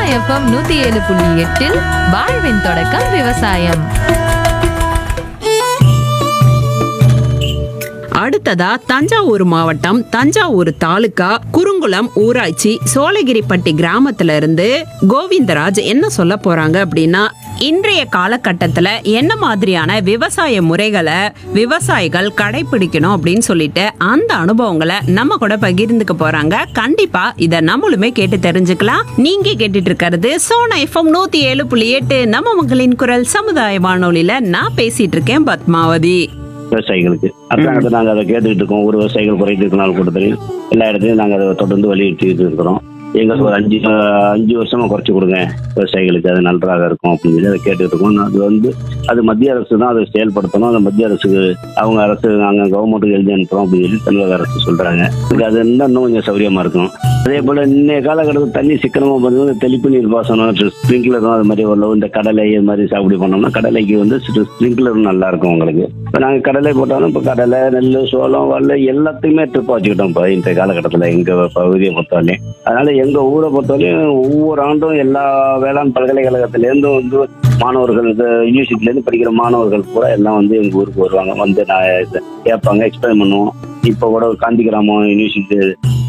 FM நூத்தி ஏழு புள்ளி எட்டில் வாழ்வின் தொடக்கம் விவசாயம் அடுத்ததா தஞ்சாவூர் மாவட்டம் தஞ்சாவூர் தாலுகா குறுங்குளம் ஊராட்சி சோழகிரிப்பட்டி கிராமத்துல இருந்து கோவிந்தராஜ் என்ன சொல்ல போறாங்க அப்படின்னா இன்றைய காலகட்டத்துல என்ன மாதிரியான விவசாய முறைகளை விவசாயிகள் கடைபிடிக்கணும் அப்படின்னு சொல்லிட்டு அந்த அனுபவங்களை நம்ம கூட பகிர்ந்துக்க போறாங்க கண்டிப்பா இத நம்மளுமே கேட்டு தெரிஞ்சுக்கலாம் நீங்க கேட்டுட்டு இருக்கிறது சோனா எஃப்எம் நூத்தி ஏழு புள்ளி எட்டு நம்ம மக்களின் குரல் சமுதாய வானொலியில நான் பேசிட்டு இருக்கேன் பத்மாவதி விவசாயிகளுக்கு அரசாங்கத்தை நாங்கள் அதை கேட்டுக்கிட்டு இருக்கோம் ஒரு விவசாயிகள் குறைத்து இருக்கனால கூட்டத்திலையும் எல்லா இடத்துலையும் நாங்கள் அதை தொடர்ந்து வலியுறுத்திட்டு இருக்கிறோம் எங்களுக்கு ஒரு அஞ்சு அஹ், அஞ்சு வருஷமா குறைச்சி கொடுங்க விவசாயிகளுக்கு அது நன்றாக இருக்கும் அப்படின்னு சொல்லி அதை கேட்டுட்டு இருக்கோம் அது வந்து அது மத்திய அரசு தான் அதை செயல்படுத்தணும் அந்த மத்திய அரசுக்கு அவங்க அரசு நாங்கள் கவர்மெண்ட்டுக்கு எழுதி அனுப்புறோம் அப்படின்னு சொல்லி தமிழக அரசு சொல்றாங்க இது அது இருந்தால் இன்னும் கொஞ்சம் சௌகரியமா இருக்கும் அதே போல இன்னைய காலகட்டத்தில் தண்ணி சிக்கனமா பண்ணுறது தெளிப்பு நீர் பாசனம் ஸ்ப்ரிங்க்லரும் அது மாதிரி உள்ள இந்த கடலை இது மாதிரி சாகுபடி பண்ணோம்னா கடலைக்கு வந்து ஸ்ப்ரிங்க்லரும் நல்லா இருக்கும் உங்களுக்கு இப்போ நாங்கள் கடலை போட்டாலும் இப்போ கடலை நெல் சோளம் வல்ல எல்லாத்தையுமே ட்ரிப் வச்சுக்கிட்டோம் இப்போ இந்த காலகட்டத்தில் எங்கள் பகுதியை பொறுத்தவரையும் அதனால எங்கள் ஊரை பொறுத்தவரையும் ஒவ்வொரு ஆண்டும் எல்லா வேளாண் பல்கலைக்கழகத்திலேருந்தும் வந்து மாணவர்கள் இந்த யூனிவர்சிட்டிலேருந்து படிக்கிற மாணவர்கள் கூட எல்லாம் வந்து எங்கள் ஊருக்கு வருவாங்க வந்து நான் இதை கேட்பாங்க எக்ஸ்பிளைன் பண்ணுவோம் இப்போ கூட காந்தி கிராமம் யூனிவர்சிட்டி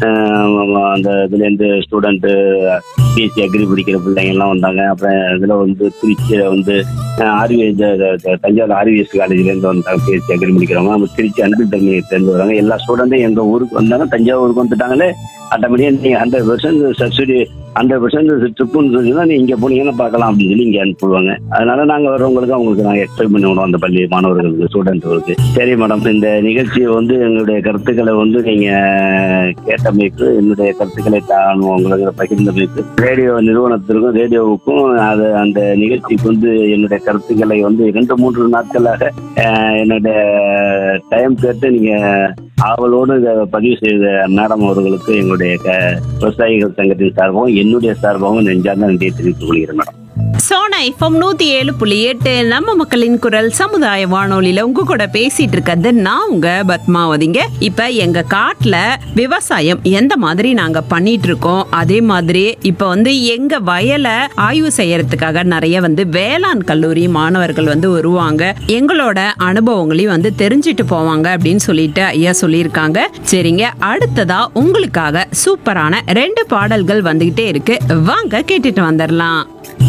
அந்த இதுலேருந்து ஸ்டூடெண்ட்டு பிஎஸ்சி அக்ரி படிக்கிற பிள்ளைங்க எல்லாம் வந்தாங்க அப்புறம் இதில் வந்து திருச்சியில் வந்து ஆர்விஎஸ் தஞ்சாவூர் ஆர்விஎஸ் காலேஜ்லேருந்து வந்தாங்க பிஎஸ்சி அக்ரி படிக்கிறவங்க நம்ம திருச்சி அன்பில் தமிழ்லேருந்து வராங்க எல்லா ஸ்டூடெண்ட்டும் எங்கள் ஊருக்கு வந்தாங்க தஞ்சாவூருக்கு வந்துட்டாங்களே ஆட்டோமேட்டிக்காக நீங்கள் hundred percent subsidy hundred percent ட்ரிப்புன்னு சொன்னீங்கன்னா நீங்கள் இங்கே போனீங்கன்னா பார்க்கலாம் அப்படின்னு சொல்லி இங்கே அனுப்புவாங்க அதனால நாங்கள் வர்றவங்களுக்கு அவங்களுக்கு நாங்கள் எக்ஸ்பிளைன் பண்ணி விடுவோம் அந்த பள்ளி மாணவர்களுக்கு ஸ்டூடெண்ட்களுக்கு சரி மேடம் இந்த நிகழ்ச்சியை வந்து எங்களுடைய கருத்துக்களை வந்து நீங்கள் கேட்டமைக்கு என்னுடைய கருத்துக்களை தான் உங்களுக்கு பகிர்ந்தமைக்கு ரேடியோ நிறுவனத்திற்கும் ரேடியோவுக்கும் அது அந்த நிகழ்ச்சிக்கு வந்து என்னுடைய கருத்துக்களை வந்து இரண்டு மூன்று நாட்களாக அஹ், என்னுடைய டைம் கேட்டு நீங்கள் ஆவலோடு இதை பதிவு செய்த மேடம் அவர்களுக்கு எங்களுடைய க- விவசாயிகள் சங்கத்தின் சார்பாகவும் என்னுடைய சார்பாகவும் நெஞ்சார்ந்த நன்றியை தெரிவித்துக் கொள்கிறேன் மேடம் சோனா எஃப்எம் நூத்தி ஏழு புள்ளி எட்டு நம்ம மக்களின் குரல் சமுதாய வானொலியில உங்க கூட பேசிட்டு இருக்கிறது நான் உங்க பத்மாவதிங்க இப்ப எங்க காட்டுல விவசாயம் எந்த மாதிரி நாங்க பண்ணிட்டு இருக்கோம் அதே மாதிரி இப்ப வந்து எங்க வயலை ஆய்வு செய்யறதுக்காக நிறைய வந்து வேளாண் கல்லூரி மாணவர்கள் வந்து வருவாங்க எங்களோட அனுபவங்களையும் வந்து தெரிஞ்சுட்டு போவாங்க அப்படின்னு சொல்லிட்டு ஐயா சொல்லியிருக்காங்க சரிங்க அடுத்ததா உங்களுக்காக சூப்பரான ரெண்டு பாடல்கள் வந்துகிட்டே இருக்கு வாங்க கேட்டுட்டு வந்துடலாம்